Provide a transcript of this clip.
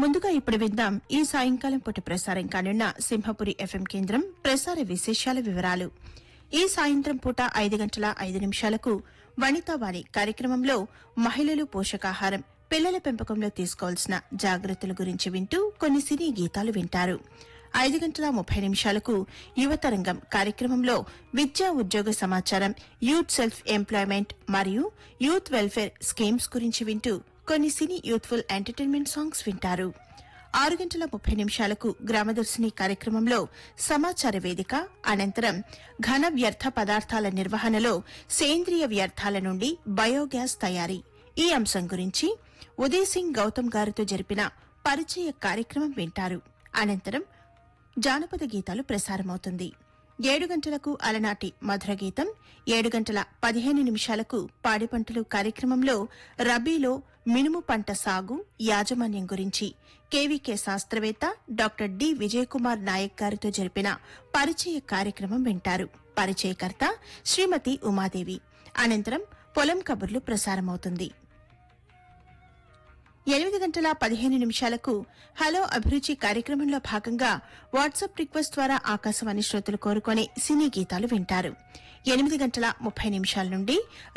ముందుగా ఇప్పుడు విందాం ఈ సాయంకాలం పూట ప్రసారం కానున్న సింహపురి ఎఫ్ఎం కేంద్రం ప్రసార విశేషాల వివరాలు ఈ సాయంత్రం పూట ఐదు గంటల ఐదు నిమిషాలకు వనితావాణి కార్యక్రమంలో మహిళలు పోషకాహారం పిల్లల పెంపకంలో తీసుకోవాల్సిన జాగ్రత్తల గురించి వింటూ కొన్ని సినీ గీతాలు వింటారు ఐదు గంటల ముప్పై నిమిషాలకు యువతరంగం కార్యక్రమంలో విద్యా ఉద్యోగ సమాచారం యూత్ సెల్ఫ్ ఎంప్లాయ్మెంట్ మరియు యూత్ వెల్ఫేర్ స్కీమ్స్ గురించి వింటూ కొన్ని సినీ యూత్ఫుల్ ఎంటర్టైన్మెంట్ సాంగ్స్ వింటారు ఆరు గంటల ముప్పై నిమిషాలకు గ్రామదర్శిని కార్యక్రమంలో సమాచార వేదిక అనంతరం ఘన వ్యర్థ పదార్థాల నిర్వహణలో సేంద్రియ వ్యర్థాల నుండి బయోగ్యాస్ తయారీ ఈ అంశం గురించి ఉదయ్ సింగ్ గౌతమ్ గారితో జరిపిన పరిచయ కార్యక్రమం వింటారు అనంతరం జానపద గీతాలు ప్రసారమవుతుంది ఏడు గంటలకు అలనాటి మధుర గీతం ఏడు గంటల పదిహేను నిమిషాలకు పాడి పంటలు కార్యక్రమంలో రబీలో మినుము పంట సాగు యాజమాన్యం గురించి కేవీకే శాస్త్రవేత్త డాక్టర్ డి విజయకుమార్ నాయక్ గారితో జరిపిన పరిచయ కార్యక్రమం వింటారు పరిచయకర్త శ్రీమతి ఉమాదేవి అనంతరం పొలం కబుర్లు ప్రసారమవుతుంది ఎనిమిది గంటల పదిహేను నిమిషాలకు హలో అభిరుచి కార్యక్రమంలో భాగంగా వాట్సాప్ రిక్వెస్ట్ ద్వారా ఆకాశవాణి శ్రోతలు కోరుకునే సినీ గీతాలు వింటారు ఎనిమిది గంటల ముప్పై నిమిషాల నుండి